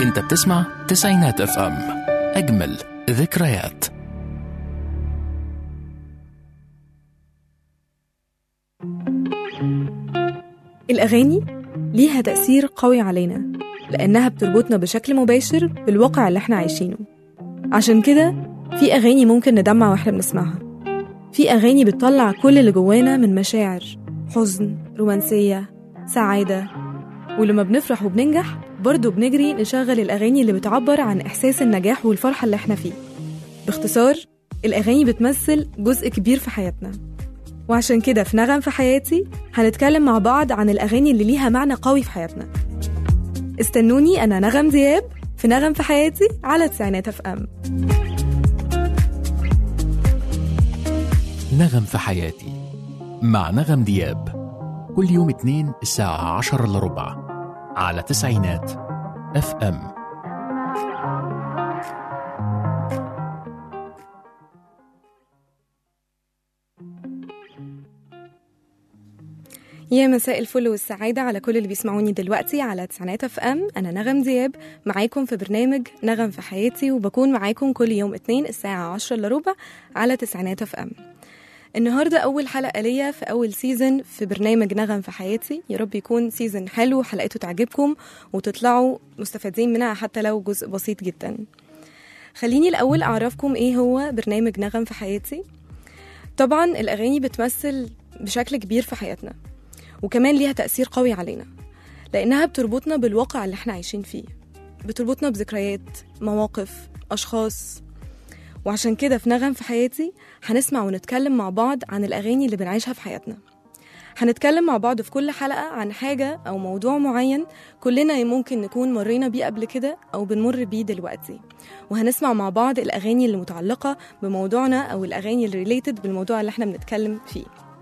انت بتسمع تسعينات اف ام اجمل ذكريات الأغاني ليها تأثير قوي علينا لأنها بتربطنا بشكل مباشر بالواقع اللي احنا عايشينه عشان كده في أغاني ممكن ندمع واحنا بنسمعها في أغاني بتطلع كل اللي جوانا من مشاعر حزن رومانسية سعادة ولما بنفرح وبننجح برضه بنجري نشغل الأغاني اللي بتعبر عن إحساس النجاح والفرحة اللي احنا فيه باختصار الأغاني بتمثل جزء كبير في حياتنا وعشان كده في نغم في حياتي هنتكلم مع بعض عن الأغاني اللي ليها معنى قوي في حياتنا استنوني أنا نغم دياب في نغم في حياتي على تسعينات اف ام نغم في حياتي مع نغم دياب كل يوم اثنين الساعة عشر إلا ربع على تسعينات اف ام يا مساء الفل والسعادة على كل اللي بيسمعوني دلوقتي على تسعينات اف ام أنا نغم دياب معاكم في برنامج نغم في حياتي وبكون معاكم كل يوم اتنين الساعة عشرة إلا ربع على تسعينات اف ام النهاردة أول حلقة ليا في أول سيزن في برنامج نغم في حياتي يا رب يكون سيزن حلو حلقته تعجبكم وتطلعوا مستفادين منها حتى لو جزء بسيط جدا خليني الأول أعرفكم إيه هو برنامج نغم في حياتي طبعا الأغاني بتمثل بشكل كبير في حياتنا وكمان ليها تأثير قوي علينا لأنها بتربطنا بالواقع اللي احنا عايشين فيه بتربطنا بذكريات مواقف أشخاص وعشان كده في نغم في حياتي هنسمع ونتكلم مع بعض عن الأغاني اللي بنعيشها في حياتنا هنتكلم مع بعض في كل حلقة عن حاجة أو موضوع معين كلنا ممكن نكون مرينا بيه قبل كده أو بنمر بيه دلوقتي وهنسمع مع بعض الأغاني اللي متعلقة بموضوعنا أو الأغاني اللي ريليتد بالموضوع اللي احنا بنتكلم فيه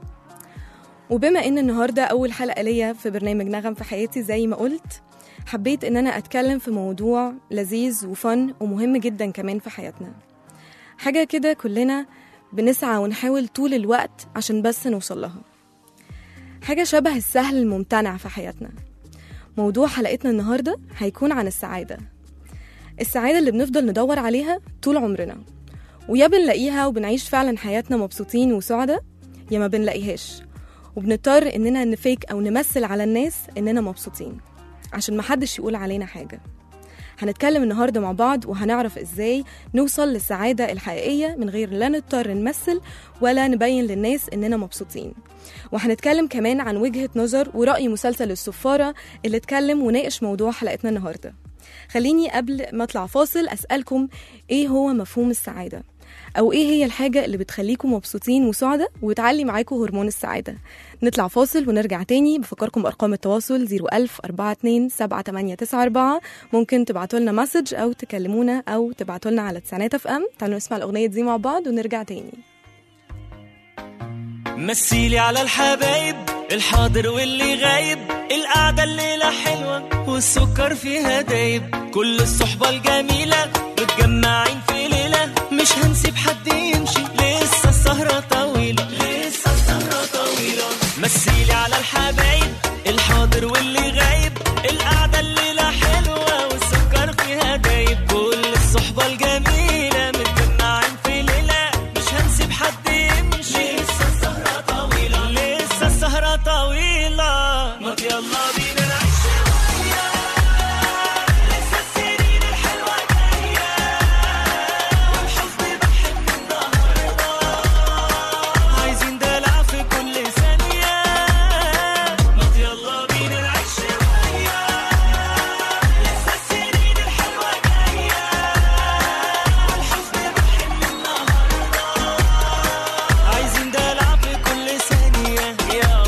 وبما ان النهارده اول حلقه ليا في برنامج نغم في حياتي زي ما قلت حبيت ان انا اتكلم في موضوع لذيذ وفن ومهم جدا كمان في حياتنا حاجه كده كلنا بنسعى ونحاول طول الوقت عشان بس نوصل لها حاجه شبه السهل الممتنع في حياتنا موضوع حلقتنا النهارده هيكون عن السعاده السعاده اللي بنفضل ندور عليها طول عمرنا ويا بنلاقيها وبنعيش فعلا حياتنا مبسوطين وسعداء يا ما بنلاقيهاش وبنضطر اننا نفيك او نمثل على الناس اننا مبسوطين عشان محدش يقول علينا حاجه هنتكلم النهارده مع بعض وهنعرف ازاي نوصل للسعاده الحقيقيه من غير لا نضطر نمثل ولا نبين للناس اننا مبسوطين وهنتكلم كمان عن وجهه نظر وراي مسلسل الصفاره اللي اتكلم وناقش موضوع حلقتنا النهارده خليني قبل ما اطلع فاصل اسالكم ايه هو مفهوم السعاده او ايه هي الحاجه اللي بتخليكم مبسوطين وسعداء وتعلي معاكم هرمون السعاده نطلع فاصل ونرجع تاني بفكركم بارقام التواصل 01000 42 7894 ممكن تبعتوا لنا مسج او تكلمونا او تبعتوا لنا على تسعينات اف ام تعالوا نسمع الاغنيه دي مع بعض ونرجع تاني مثيلي على الحبايب الحاضر واللي غايب القعدة الليلة حلوة والسكر فيها دايب كل الصحبة الجميلة متجمعين في ليلة مش هنسيب حد يمشي لسه السهرة طويلة لسه السهرة طويلة مثيلي على الحبايب الحاضر واللي غايب القعدة الليلة حلوة والسكر فيها دايب كل الصحبة الجميلة متجمعين في ليلة مش هنسيب حد يمشي لسه السهرة طويلة لسه السهرة طويلة ما يلا بينا نعيش شوية لسه السنين الحلوة جاية والحزن بحب النهاردة عايزين دلع في كل ثانية ما يلا بينا نعيش شوية لسه السنين الحلوة جاية والحزن بحب النهاردة عايزين دلع في كل ثانية يلا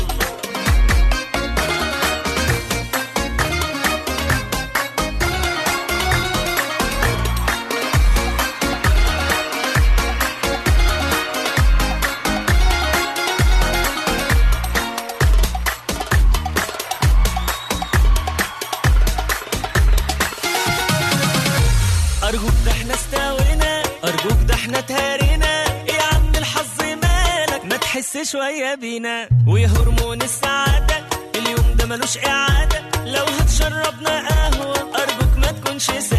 أرجوك ده احنا استوينا أرجوك ده احنا تهرينا يا عم الحظ مالك ما تحس شوية بينا ويا هرمون السعادة اليوم ده ملوش إعادة لو هتشربنا قهوة أرجوك ما تكونش سادة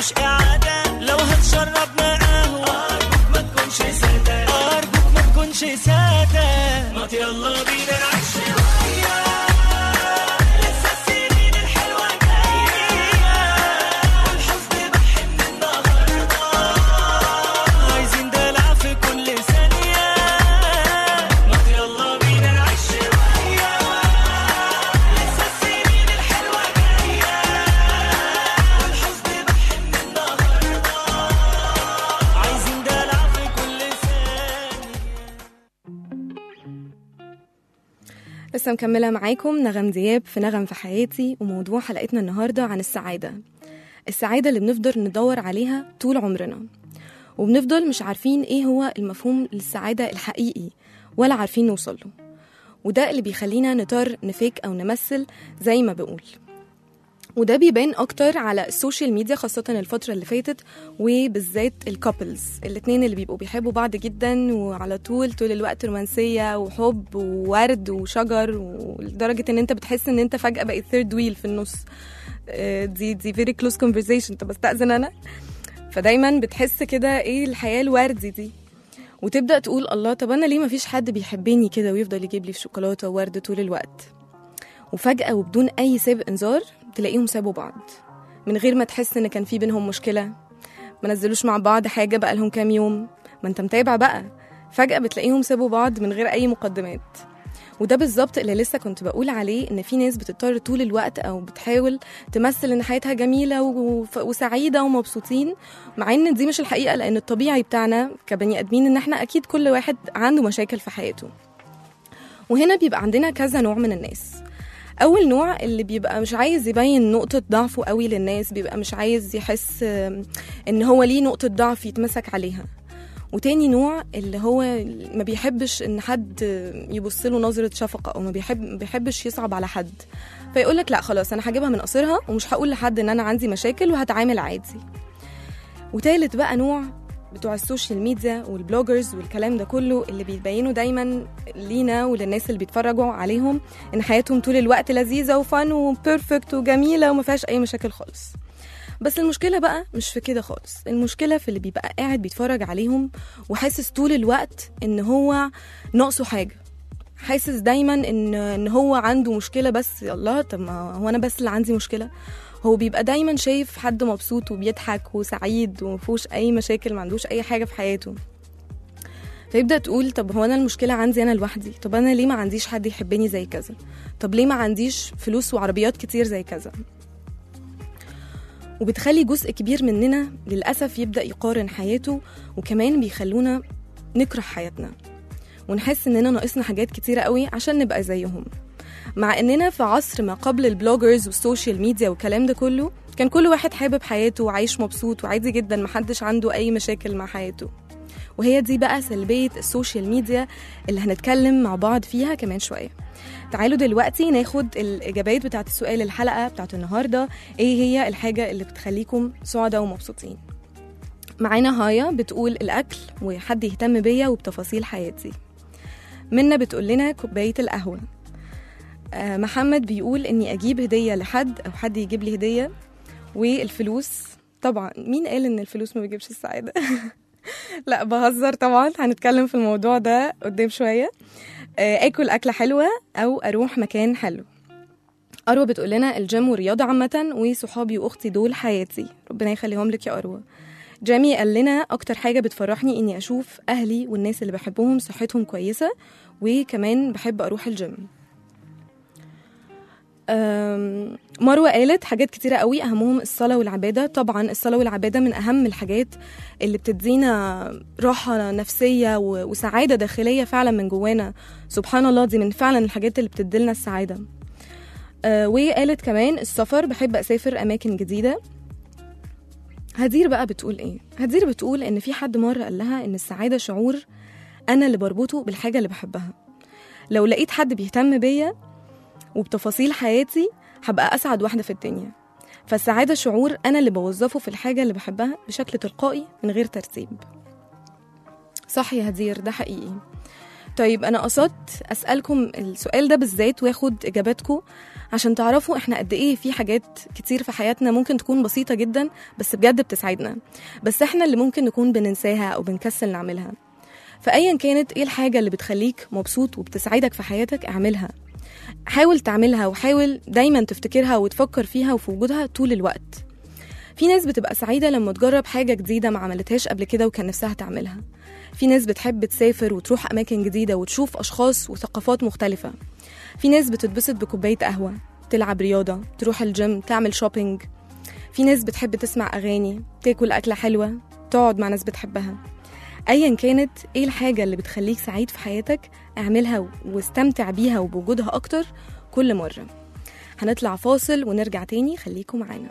ملوش إعادة لو هتشربنا قهوة أرجوك ما تكونش سادة أرجوك ما تكونش سادة ما يلا بينا نعيش شوية لسه السنين الحلوة جاية والحزن بحن النهاردة عايزين دلع في كل ثانية ما يلا بينا نعيش شوية لسه السنين الحلوة جاية والحزن بحن النهاردة عايزين دلع في كل ثانية لسه مكملة معاكم نغم دياب في نغم في حياتي وموضوع حلقتنا النهاردة عن السعادة السعادة اللي بنفضل ندور عليها طول عمرنا وبنفضل مش عارفين ايه هو المفهوم للسعادة الحقيقي ولا عارفين نوصل له وده اللي بيخلينا نضطر نفيك أو نمثل زي ما بقول وده بيبان اكتر على السوشيال ميديا خاصة الفترة اللي فاتت وبالذات الكابلز الاتنين اللي بيبقوا بيحبوا بعض جدا وعلى طول طول الوقت رومانسية وحب وورد وشجر ولدرجة ان انت بتحس ان انت فجأة بقيت ثيرد ويل في النص آه، دي دي فيري كلوز كونفرزيشن طب استأذن انا فدايما بتحس كده ايه الحياة الوردي دي وتبدأ تقول الله طب انا ليه مفيش حد بيحبني كده ويفضل يجيب لي في شوكولاتة وورد طول الوقت وفجأة وبدون أي سابق إنذار تلاقيهم سابوا بعض من غير ما تحس إن كان في بينهم مشكلة ما نزلوش مع بعض حاجة بقى لهم كام يوم ما أنت متابع بقى فجأة بتلاقيهم سابوا بعض من غير أي مقدمات وده بالظبط اللي لسه كنت بقول عليه ان في ناس بتضطر طول الوقت او بتحاول تمثل ان حياتها جميله وف- وسعيده ومبسوطين مع ان دي مش الحقيقه لان الطبيعي بتاعنا كبني ادمين ان احنا اكيد كل واحد عنده مشاكل في حياته وهنا بيبقى عندنا كذا نوع من الناس اول نوع اللي بيبقى مش عايز يبين نقطه ضعفه قوي للناس بيبقى مش عايز يحس آم، ان هو ليه نقطه ضعف يتمسك عليها وتاني نوع اللي هو ما بيحبش ان حد يبص له نظره شفقه او ما بيحب ما بيحبش يصعب على حد فيقول لك لا خلاص انا هجيبها من قصرها ومش هقول لحد ان انا عندي مشاكل وهتعامل عادي وتالت بقى نوع بتوع السوشيال ميديا والبلوجرز والكلام ده كله اللي بيبينوا دايما لينا وللناس اللي بيتفرجوا عليهم ان حياتهم طول الوقت لذيذه وفن وبيرفكت وجميله وما فيهاش اي مشاكل خالص بس المشكله بقى مش في كده خالص المشكله في اللي بيبقى قاعد بيتفرج عليهم وحاسس طول الوقت ان هو ناقصه حاجه حاسس دايما ان ان هو عنده مشكله بس الله طب ما هو انا بس اللي عندي مشكله هو بيبقى دايما شايف حد مبسوط وبيضحك وسعيد ومفيهوش اي مشاكل ما عندوش اي حاجه في حياته فيبدا تقول طب هو انا المشكله عندي انا لوحدي طب انا ليه ما عنديش حد يحبني زي كذا طب ليه ما عنديش فلوس وعربيات كتير زي كذا وبتخلي جزء كبير مننا للأسف يبدأ يقارن حياته وكمان بيخلونا نكره حياتنا ونحس إننا ناقصنا حاجات كتيرة قوي عشان نبقى زيهم مع إننا في عصر ما قبل البلوجرز والسوشيال ميديا والكلام ده كله كان كل واحد حابب حياته وعايش مبسوط وعادي جدا محدش عنده أي مشاكل مع حياته وهي دي بقى سلبية السوشيال ميديا اللي هنتكلم مع بعض فيها كمان شوية تعالوا دلوقتي ناخد الإجابات بتاعت السؤال الحلقة بتاعت النهاردة إيه هي الحاجة اللي بتخليكم سعداء ومبسوطين معانا هايا بتقول الأكل وحد يهتم بيا وبتفاصيل حياتي منا بتقول لنا كوباية القهوة آه، محمد بيقول إني أجيب هدية لحد أو حد يجيب لي هدية والفلوس طبعا مين قال إن الفلوس ما بيجيبش السعادة لا بهزر طبعا هنتكلم في الموضوع ده قدام شوية آه، اكل اكله حلوه او اروح مكان حلو اروى بتقول لنا الجيم والرياضه عامه وصحابي واختي دول حياتي ربنا يخليهم لك يا اروى جامي قال لنا اكتر حاجه بتفرحني اني اشوف اهلي والناس اللي بحبهم صحتهم كويسه وكمان بحب اروح الجيم أم، مروة قالت حاجات كتيرة قوي أهمهم الصلاة والعبادة طبعا الصلاة والعبادة من أهم الحاجات اللي بتدينا راحة نفسية و- وسعادة داخلية فعلا من جوانا سبحان الله دي من فعلا الحاجات اللي بتديلنا السعادة أه وقالت كمان السفر بحب أسافر أماكن جديدة هدير بقى بتقول إيه؟ هدير بتقول إن في حد مرة قال لها إن السعادة شعور أنا اللي بربطه بالحاجة اللي بحبها لو لقيت حد بيهتم بيا وبتفاصيل حياتي هبقى أسعد واحدة في الدنيا فالسعادة شعور أنا اللي بوظفه في الحاجة اللي بحبها بشكل تلقائي من غير ترتيب صح يا هدير ده حقيقي طيب أنا قصدت أسألكم السؤال ده بالذات وآخد إجاباتكم عشان تعرفوا احنا قد ايه في حاجات كتير في حياتنا ممكن تكون بسيطة جدا بس بجد بتسعدنا بس احنا اللي ممكن نكون بننساها او بنكسل نعملها فايا كانت ايه الحاجة اللي بتخليك مبسوط وبتسعدك في حياتك اعملها حاول تعملها وحاول دايما تفتكرها وتفكر فيها وفي وجودها طول الوقت في ناس بتبقى سعيدة لما تجرب حاجة جديدة ما عملتهاش قبل كده وكان نفسها تعملها في ناس بتحب تسافر وتروح أماكن جديدة وتشوف أشخاص وثقافات مختلفة في ناس بتتبسط بكوباية قهوة تلعب رياضة تروح الجيم تعمل شوبينج في ناس بتحب تسمع أغاني تاكل أكلة حلوة تقعد مع ناس بتحبها أيا كانت إيه الحاجة اللي بتخليك سعيد في حياتك اعملها واستمتع بيها وبوجودها أكتر كل مرة هنطلع فاصل ونرجع تاني خليكم معانا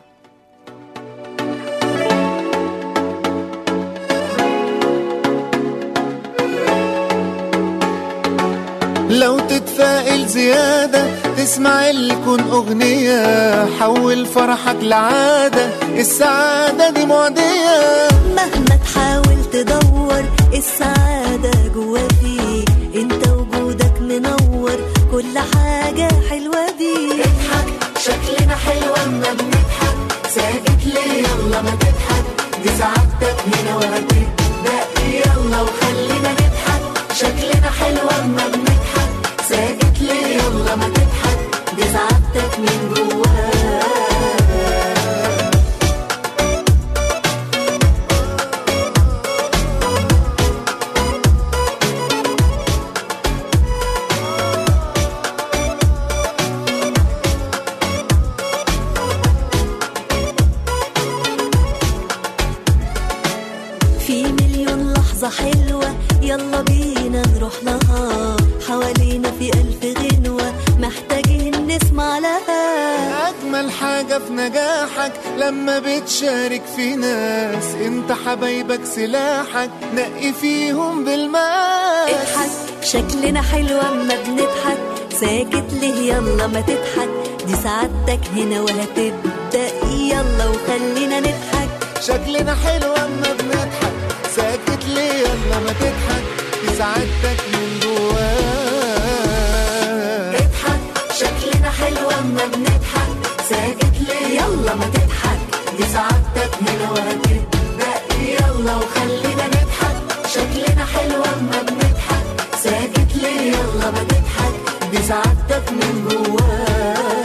لو تتفائل زيادة تسمع الكون أغنية حول فرحك لعادة السعادة دي معدية مهما تحاول تدور السعادة جوا فيك انت وجودك منور كل حاجة حلوة بيك اضحك شكلنا حلو اما بنضحك ساكت ليه يلا ما تضحك دي سعادتك هنا وهتبدأ يلا وخلينا نضحك شكلنا حلو اما بنضحك ساكت ليه يلا ما تضحك دي سعادتك من جواك في مليون لحظة حلوة يلا بينا نروح لها حوالينا في ألف غنوة محتاجين نسمع لها أجمل حاجة في نجاحك لما بتشارك في ناس انت حبايبك سلاحك نقي فيهم بالماس اضحك شكلنا حلو اما بنضحك ساكت ليه يلا ما تضحك دي سعادتك هنا وهتبدأ يلا وخلينا نضحك شكلنا حلو اما بنضحك ساكت ليه يلا ما تضحك دي سعادتك من جواك اضحك شكلنا حلو اما بنضحك ساكت ليه يلا ما تضحك دي سعادتك هنا وهتبدأ يلا وخلينا نضحك شكلنا حلو اما بنضحك ساكت ليه يلا ما تضحك دي سعادتك من جواك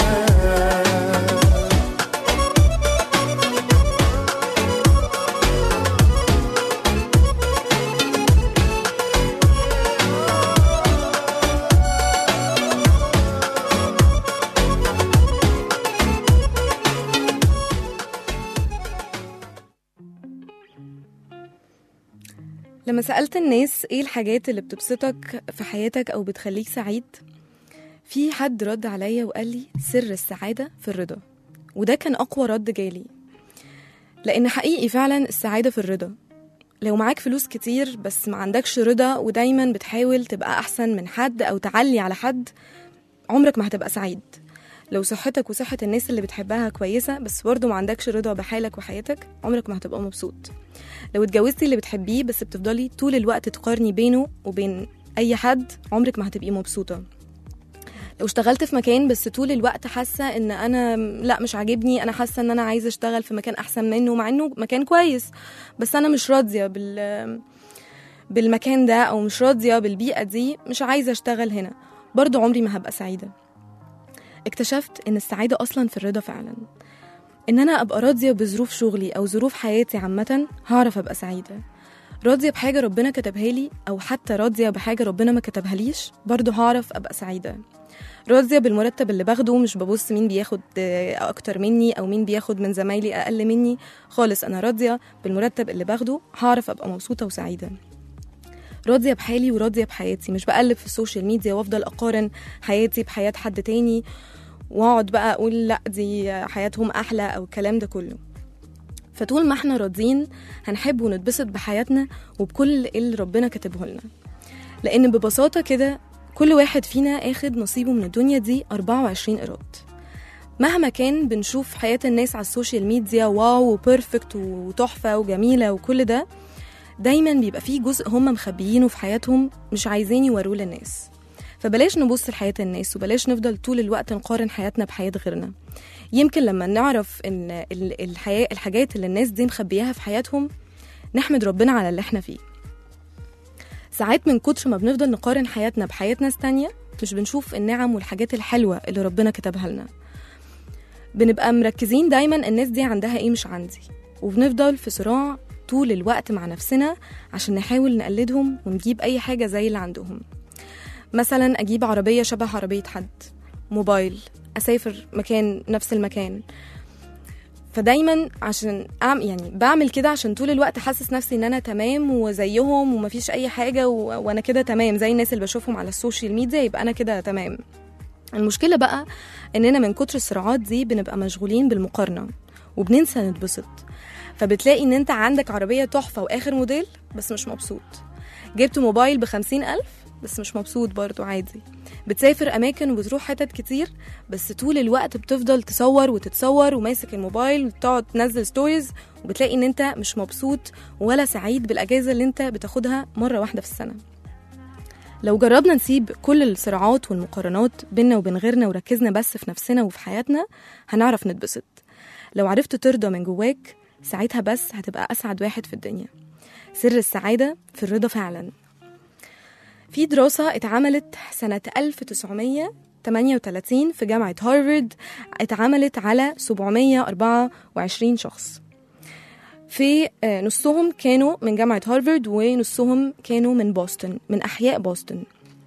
لما سألت الناس ايه الحاجات اللي بتبسطك في حياتك او بتخليك سعيد في حد رد عليا وقال لي سر السعادة في الرضا وده كان أقوى رد جالي لأن حقيقي فعلا السعادة في الرضا لو معاك فلوس كتير بس ما عندكش رضا ودايما بتحاول تبقى أحسن من حد أو تعلي على حد عمرك ما هتبقى سعيد لو صحتك وصحة الناس اللي بتحبها كويسة بس برضه ما عندكش رضا بحالك وحياتك عمرك ما هتبقى مبسوط لو اتجوزتي اللي بتحبيه بس بتفضلي طول الوقت تقارني بينه وبين أي حد عمرك ما هتبقي مبسوطة لو اشتغلت في مكان بس طول الوقت حاسه ان انا لا مش عاجبني انا حاسه ان انا عايزه اشتغل في مكان احسن منه مع انه مكان كويس بس انا مش راضيه بال بالمكان ده او مش راضيه بالبيئه دي مش عايزه اشتغل هنا برضو عمري ما هبقى سعيده اكتشفت ان السعاده اصلا في الرضا فعلا ان انا ابقى راضيه بظروف شغلي او ظروف حياتي عامه هعرف ابقى سعيده راضيه بحاجه ربنا كتبها لي او حتى راضيه بحاجه ربنا ما كتبهاليش برضو هعرف ابقى سعيده راضية بالمرتب اللي باخده مش ببص مين بياخد آه، أكتر مني أو مين بياخد من زمايلي أقل مني خالص أنا راضية بالمرتب اللي باخده هعرف أبقى مبسوطة وسعيدة راضية بحالي وراضية بحياتي مش بقلب في السوشيال ميديا وافضل أقارن حياتي بحياة حد تاني واقعد بقى أقول لأ دي حياتهم أحلى أو الكلام ده كله فطول ما احنا راضيين هنحب ونتبسط بحياتنا وبكل اللي ربنا كاتبه لنا لأن ببساطة كده كل واحد فينا اخد نصيبه من الدنيا دي 24 قيراط مهما كان بنشوف حياة الناس على السوشيال ميديا واو وبيرفكت وتحفة وجميلة وكل ده دايما بيبقى فيه جزء هم مخبيينه في حياتهم مش عايزين يوروه للناس فبلاش نبص لحياة الناس وبلاش نفضل طول الوقت نقارن حياتنا بحياة غيرنا يمكن لما نعرف ان ال- الحياة الحاجات اللي الناس دي مخبياها في حياتهم نحمد ربنا على اللي احنا فيه ساعات من كتر ما بنفضل نقارن حياتنا بحياة ناس تانية مش بنشوف النعم والحاجات الحلوة اللي ربنا كتبها لنا بنبقى مركزين دايما الناس دي عندها ايه مش عندي وبنفضل في صراع طول الوقت مع نفسنا عشان نحاول نقلدهم ونجيب اي حاجة زي اللي عندهم مثلا اجيب عربية شبه عربية حد موبايل اسافر مكان نفس المكان فدايما عشان أعمل يعني بعمل كده عشان طول الوقت حاسس نفسي ان انا تمام وزيهم ومفيش اي حاجه و... وانا كده تمام زي الناس اللي بشوفهم على السوشيال ميديا يبقى انا كده تمام المشكله بقى اننا من كتر الصراعات دي بنبقى مشغولين بالمقارنه وبننسى نتبسط فبتلاقي ان انت عندك عربيه تحفه واخر موديل بس مش مبسوط جبت موبايل بخمسين ألف بس مش مبسوط برضو عادي بتسافر أماكن وبتروح حتت كتير بس طول الوقت بتفضل تصور وتتصور وماسك الموبايل وتقعد تنزل ستوريز وبتلاقي ان انت مش مبسوط ولا سعيد بالأجازة اللي انت بتاخدها مرة واحدة في السنة لو جربنا نسيب كل الصراعات والمقارنات بينا وبين غيرنا وركزنا بس في نفسنا وفي حياتنا هنعرف نتبسط لو عرفت ترضى من جواك ساعتها بس هتبقى أسعد واحد في الدنيا سر السعادة في الرضا فعلا في دراسة اتعملت سنة 1938 في جامعة هارفارد اتعملت على 724 شخص في آه، نصهم كانوا من جامعة هارفارد ونصهم كانوا من بوسطن من أحياء بوسطن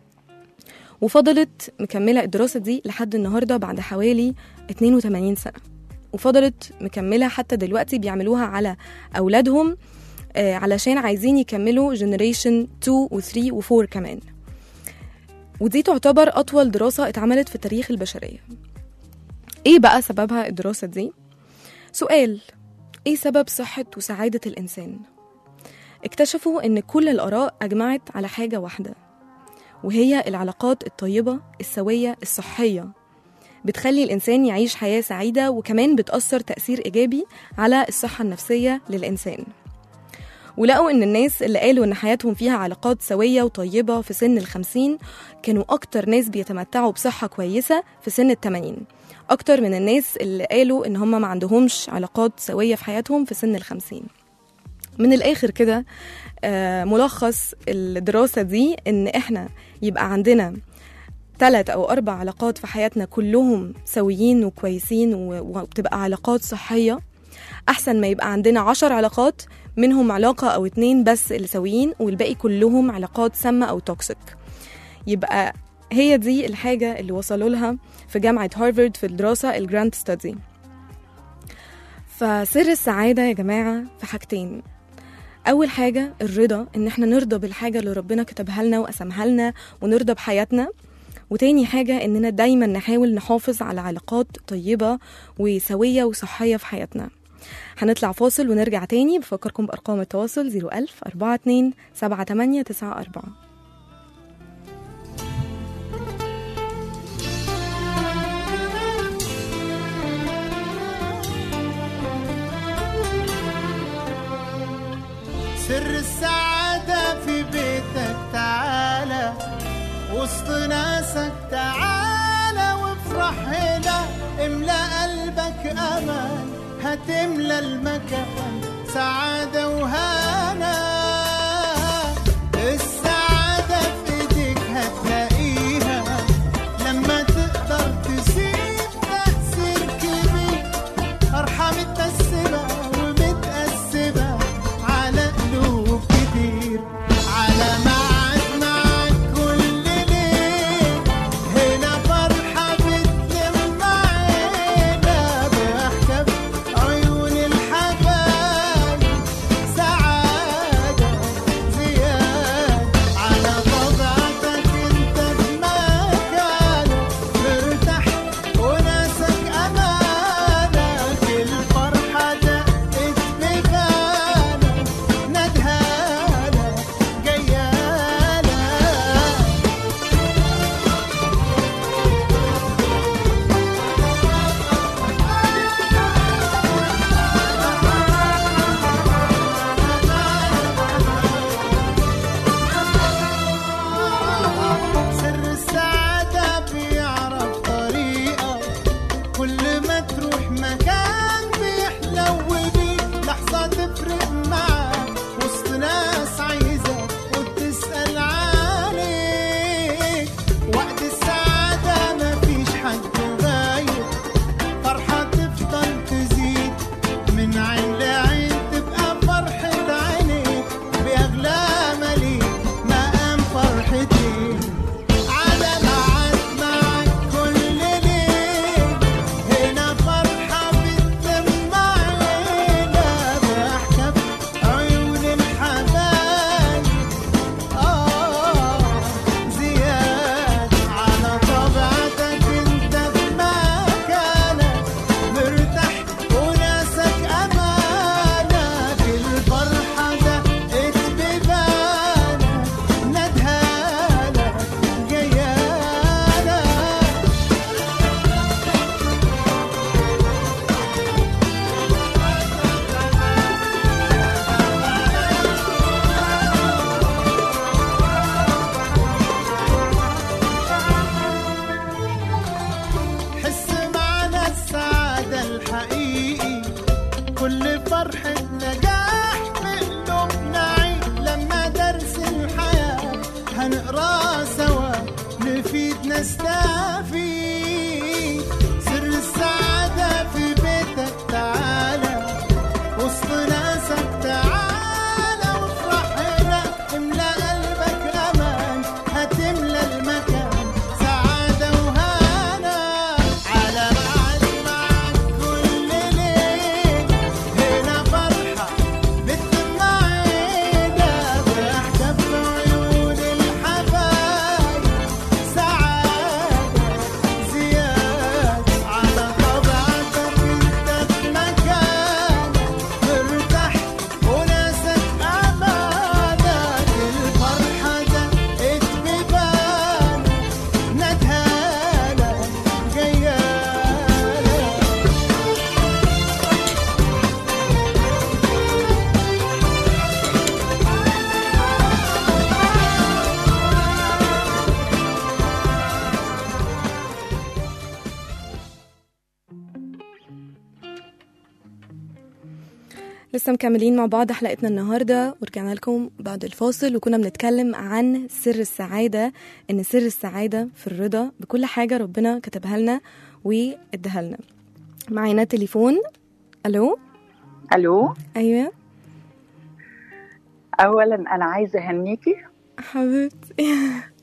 وفضلت مكملة الدراسة دي لحد النهاردة بعد حوالي 82 سنة وفضلت مكملة حتى دلوقتي بيعملوها على أولادهم آه، علشان عايزين يكملوا جنريشن 2 و 3 و 4 كمان ودي تعتبر أطول دراسة اتعملت في تاريخ البشرية إيه بقى سببها الدراسة دي؟ سؤال إيه سبب صحة وسعادة الإنسان؟ اكتشفوا إن كل الآراء أجمعت على حاجة واحدة وهي العلاقات الطيبة السوية الصحية بتخلي الإنسان يعيش حياة سعيدة وكمان بتأثر تأثير إيجابي على الصحة النفسية للإنسان ولقوا إن الناس اللي قالوا إن حياتهم فيها علاقات سوية وطيبة في سن الخمسين كانوا أكتر ناس بيتمتعوا بصحة كويسة في سن التمانين أكتر من الناس اللي قالوا إن هم ما عندهمش علاقات سوية في حياتهم في سن الخمسين من الآخر كده آه، ملخص الدراسة دي إن إحنا يبقى عندنا ثلاث أو أربع علاقات في حياتنا كلهم سويين وكويسين و- وبتبقى علاقات صحية أحسن ما يبقى عندنا عشر علاقات منهم علاقة أو اتنين بس اللي سويين والباقي كلهم علاقات سامة أو توكسيك يبقى هي دي الحاجة اللي وصلوا لها في جامعة هارفارد في الدراسة الجراند ستادي فسر السعادة يا جماعة في حاجتين أول حاجة الرضا إن إحنا نرضى بالحاجة اللي ربنا كتبها لنا وقسمها لنا ونرضى بحياتنا وتاني حاجة إننا دايما نحاول نحافظ على علاقات طيبة وسوية وصحية في حياتنا هنطلع فاصل ونرجع تاني بفكركم بأرقام التواصل 01000 42 78 94 سر السعادة في بيتك تعالى وسط ناسك تعالى وافرح هنا املأ قلبك أمان هتملى المكان سعادة وهنا السعادة في ايديك هتلاقيها لما تقدر تسيب تأثير كبير أرحم متقسمة ومتقسمة على قلوب كتير على ميعاد معاك كل ليل هنا فرحة بتلم عينا ضحكة في عيون الحبايب سعادة زيادة على طبيعتك انت في مكانك مرتاح وناسك أمانك الفرحة كل فرحة نجاح في قلوبنا عيد لما درس الحياة هنقراه سوا نفيد نستفيد سر السعادة في بيتك تعالى وسط ناسك تعالى وافرح هنا املى قلبك امان هتملى المكان سعادة وهنا على معالي معاك كل ليل هنا فرحة بتتم عيدة ضحكة في عيون الحبايب سعادة زيادة على طبيعتك انت في مكانك مرتاح وناسك امانك الفرحة دقت ببانك ندهالك جيالك لسه مكملين مع بعض حلقتنا النهارده ورجعنا لكم بعد الفاصل وكنا بنتكلم عن سر السعاده ان سر السعاده في الرضا بكل حاجه ربنا كتبها لنا واداها لنا معانا تليفون الو الو ايوه اولا انا عايزه اهنيكي حبيبتي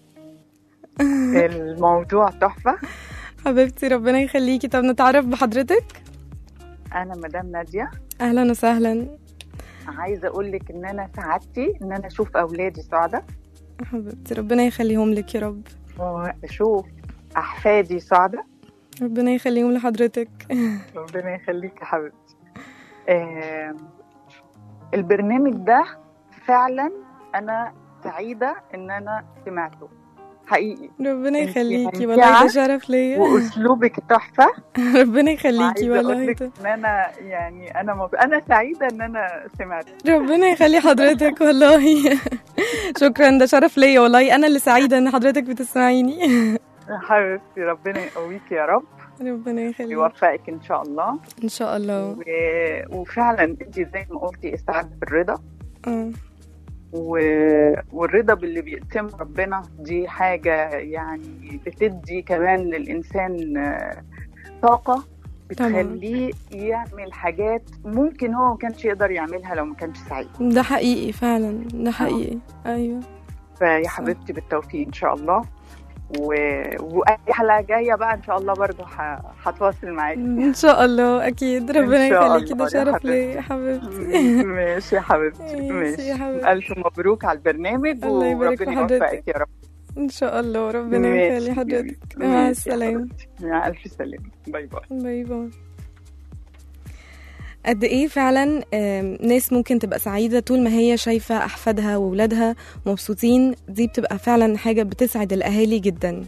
الموضوع تحفه حبيبتي ربنا يخليكي طب نتعرف بحضرتك انا مدام ناديه اهلا وسهلا عايزه اقول لك ان انا سعادتي ان انا اشوف اولادي سعداء حبيبتي ربنا يخليهم لك يا رب واشوف احفادي سعداء ربنا يخليهم لحضرتك ربنا يخليك يا حبيبتي آه البرنامج ده فعلا انا سعيده ان انا سمعته حقيقي ربنا انتي يخليكي ممتعة والله ده شرف ليا واسلوبك تحفه ربنا يخليكي وعايزه اقول والله لك ده. ان انا يعني انا مب... انا سعيده ان انا سمعت ربنا يخلي حضرتك والله شكرا ده شرف ليا والله انا اللي سعيده ان حضرتك بتسمعيني حبيبتي ربنا يقويك يا رب ربنا يخليك يوفقك ان شاء الله ان شاء الله و... وفعلا انت زي ما قلتي السعاده بالرضا آه. و... والرضا باللي بيقسمه ربنا دي حاجه يعني بتدي كمان للانسان آه، طاقه بتخليه يعمل حاجات ممكن هو ما كانش يقدر يعملها لو ما كانش سعيد ده حقيقي فعلا ده حقيقي ايوه فيا حبيبتي بالتوفيق ان شاء الله و... واي حلقه جايه بقى ان شاء الله برضو ه... هتواصل معاكي ان شاء الله اكيد ربنا إن شاء يخليكي ده الله يا شرف حبيبتي. ليا يا حبيبتي ماشي يا حبيبتي ماشي ماشي يا حبيبتي. الف مبروك على البرنامج الله يبارك في وربنا حضرتك. يوفقك يا رب ان شاء الله ربنا ماشي يخلي يا حضرتك حبيبتي. مع ماشي يا السلامه حبيبتي. مع الف سلامه باي باي باي باي قد ايه فعلا آم، ناس ممكن تبقى سعيدة طول ما هي شايفة أحفادها وولادها مبسوطين دي بتبقى فعلا حاجة بتسعد الأهالي جدا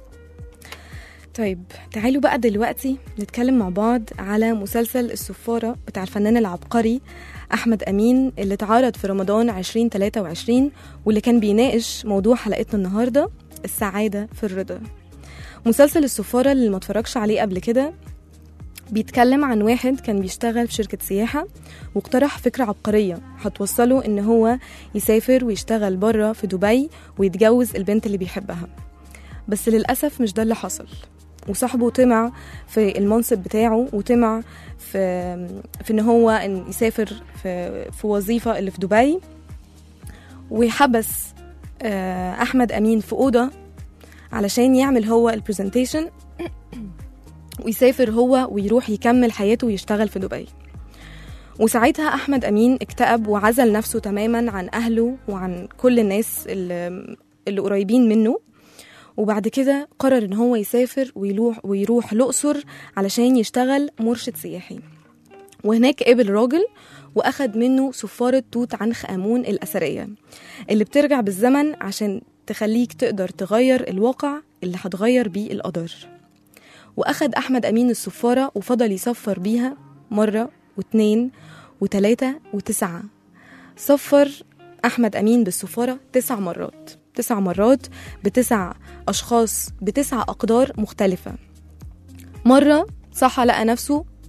طيب تعالوا بقى دلوقتي نتكلم مع بعض على مسلسل السفارة بتاع الفنان العبقري أحمد أمين اللي اتعرض في رمضان 2023 واللي كان بيناقش موضوع حلقتنا النهاردة السعادة في الرضا مسلسل السفارة اللي ما اتفرجش عليه قبل كده بيتكلم عن واحد كان بيشتغل في شركة سياحة واقترح فكرة عبقرية هتوصله إن هو يسافر ويشتغل بره في دبي ويتجوز البنت اللي بيحبها بس للأسف مش ده اللي حصل وصاحبه طمع في المنصب بتاعه وطمع في في ان هو ان يسافر في في وظيفه اللي في دبي وحبس آه، احمد امين في اوضه علشان يعمل هو البرزنتيشن ويسافر هو ويروح يكمل حياته ويشتغل في دبي وساعتها احمد امين اكتئب وعزل نفسه تماما عن اهله وعن كل الناس اللي, اللي قريبين منه وبعد كده قرر ان هو يسافر ويروح ويروح الاقصر علشان يشتغل مرشد سياحي وهناك قابل راجل واخد منه سفارة توت عنخ امون الاثرية اللي بترجع بالزمن عشان تخليك تقدر تغير الواقع اللي هتغير بيه القدر واخد احمد امين السفارة وفضل يسفر بيها مرة واتنين وتلاتة وتسعة سفر احمد امين بالسفارة تسع مرات تسع مرات بتسع اشخاص بتسع اقدار مختلفة مرة صحى لقى نفسه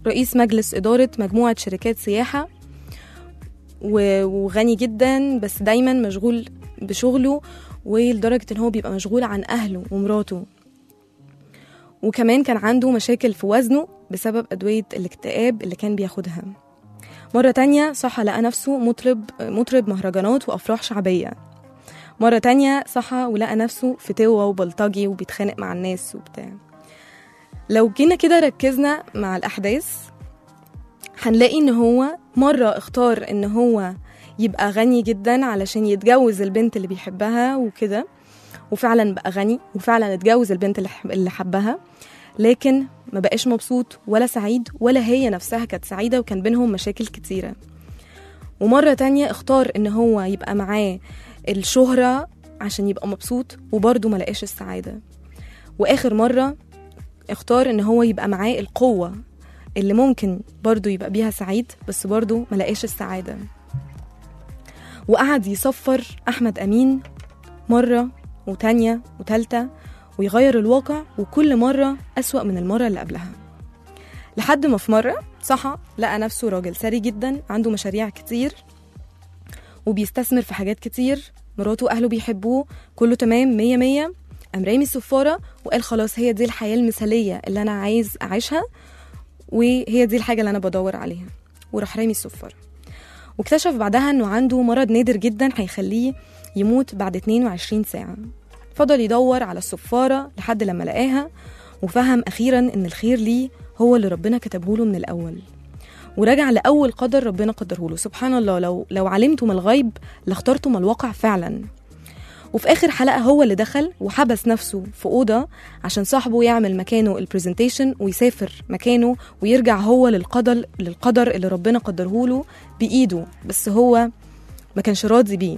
رئيس مجلس إدارة مجموعة شركات سياحة و- وغني جدا بس دايما مشغول بشغله ولدرجة ان هو بيبقى مشغول عن أهله ومراته وكمان كان عنده مشاكل في وزنه بسبب أدوية الاكتئاب اللي كان بياخدها مرة تانية صحى لقى نفسه مطرب مطرب مهرجانات وأفراح شعبية مرة تانية صحى ولقى نفسه فتوة وبلطجي وبيتخانق مع الناس وبتاع لو جينا كده ركزنا مع الأحداث هنلاقي إن هو مرة اختار إن هو يبقى غني جدا علشان يتجوز البنت اللي بيحبها وكده وفعلا بقى غني وفعلا اتجوز البنت اللي حب- اللي حبها لكن ما بقاش مبسوط ولا سعيد ولا هي نفسها كانت سعيدة وكان بينهم مشاكل كتيرة ومرة تانية اختار ان هو يبقى معاه الشهرة عشان يبقى مبسوط وبرضه ما لقاش السعادة واخر مرة اختار ان هو يبقى معاه القوة اللي ممكن برضه يبقى بيها سعيد بس برضه ما لقاش السعادة وقعد يصفر أحمد أمين مرة وتانية وتالتة ويغير الواقع وكل مرة أسوأ من المرة اللي قبلها لحد ما في مرة صحى لقى نفسه راجل ثري جدا عنده مشاريع كتير وبيستثمر في حاجات كتير مراته وأهله بيحبوه كله تمام مية مية قام رامي الصفارة وقال خلاص هي دي الحياة المثالية اللي أنا عايز أعيشها وهي دي الحاجة اللي أنا بدور عليها وراح رامي الصفارة واكتشف بعدها انه عنده مرض نادر جدا هيخليه يموت بعد 22 ساعة فضل يدور على الصفارة لحد لما لقاها وفهم أخيرا إن الخير ليه هو اللي ربنا كتبه له من الأول ورجع لأول قدر ربنا قدره له سبحان الله لو لو علمتم الغيب لاخترتم الواقع فعلا وفي آخر حلقة هو اللي دخل وحبس نفسه في أوضة عشان صاحبه يعمل مكانه البرزنتيشن ويسافر مكانه ويرجع هو للقدر للقدر اللي ربنا قدره له بإيده بس هو ما كانش راضي بيه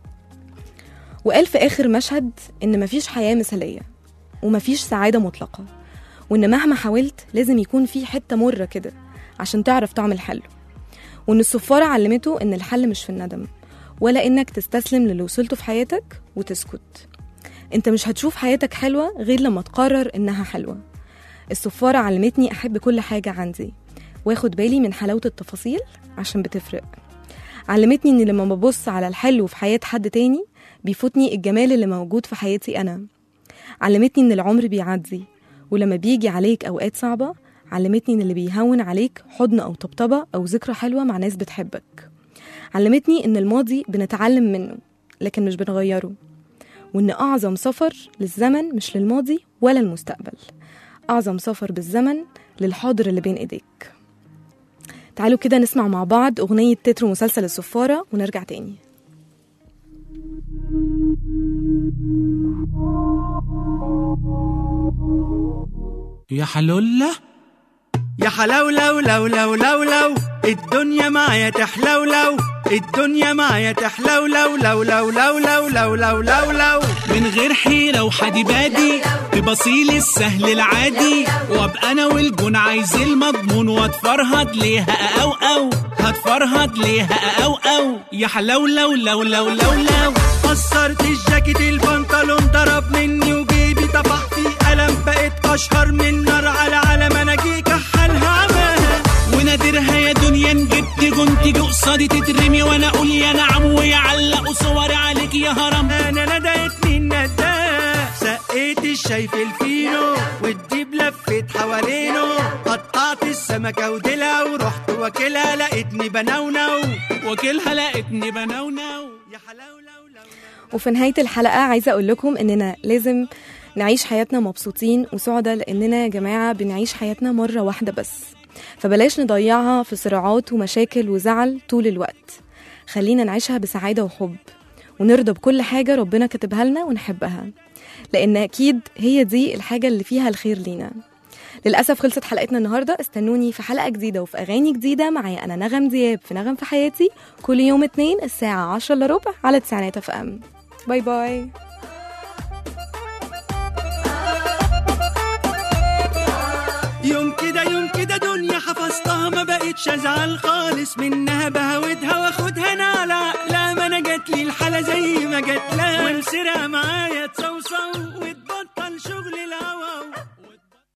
وقال في آخر مشهد إن مفيش حياة مثالية ومفيش سعادة مطلقة وإن مهما حاولت لازم يكون في حتة مرة كده عشان تعرف طعم الحل وإن الصفارة علمته إن الحل مش في الندم ولا إنك تستسلم للي وصلته في حياتك وتسكت أنت مش هتشوف حياتك حلوة غير لما تقرر إنها حلوة الصفارة علمتني أحب كل حاجة عندي واخد بالي من حلاوة التفاصيل عشان بتفرق علمتني إن لما ببص على الحلو في حياة حد تاني بيفوتني الجمال اللي موجود في حياتي أنا علمتني إن العمر بيعدي ولما بيجي عليك أوقات صعبة علمتني إن اللي بيهون عليك حضن أو طبطبة أو ذكرى حلوة مع ناس بتحبك علمتني إن الماضي بنتعلم منه لكن مش بنغيره وإن أعظم سفر للزمن مش للماضي ولا المستقبل أعظم سفر بالزمن للحاضر اللي بين إيديك تعالوا كده نسمع مع بعض أغنية تتر مسلسل الصفارة ونرجع تاني يا حلولة يا حلاولو لو لو لو لو الدنيا معايا تحلولو الدنيا معايا تحلولو لو لو لو لو لو لو لو لو من غير حيرة وحدي بادي تبصيلي السهل العادي وابقى انا والجون عايز المضمون واتفرهد ليها او او هتفرهد ليها او او يا حلولو لو لو لو لو قصرت الجاكيت البنطلون ضرب مني وجيبي طفح في قلم بقيت اشهر من نار على علم انا جي كحلها عماها ونادرها يا دنيا إن جبت جون تيجي قصادي تترمي وانا اقول يا نعم ويعلقوا صوري عليك يا هرم انا ندهتني النداه سقيت الشاي في الفينو والديب لفيت حوالينه قطعت السمكة وديلها ورحت واكلها لقيتني بنونو واكلها لقيتني بنونو يا حلاولو لو وفي نهاية الحلقة عايزة أقول لكم إننا لازم نعيش حياتنا مبسوطين وسعداء لأننا يا جماعة بنعيش حياتنا مرة واحدة بس فبلاش نضيعها في صراعات ومشاكل وزعل طول الوقت خلينا نعيشها بسعادة وحب ونرضى بكل حاجة ربنا كاتبها لنا ونحبها لأن أكيد هي دي الحاجة اللي فيها الخير لينا للأسف خلصت حلقتنا النهاردة استنوني في حلقة جديدة وفي أغاني جديدة معايا أنا نغم دياب في نغم في حياتي كل يوم اتنين الساعة عشرة إلا ربع على تسعينات اف ام باي باي يوم كده يوم كده دنيا حفظتها ما بقتش ازعل خالص منها بهودها واخدها انا على عقلها ما انا جات لي الحاله زي ما جات لها ومسيرها معايا تصوصو وتبطل شغل العالم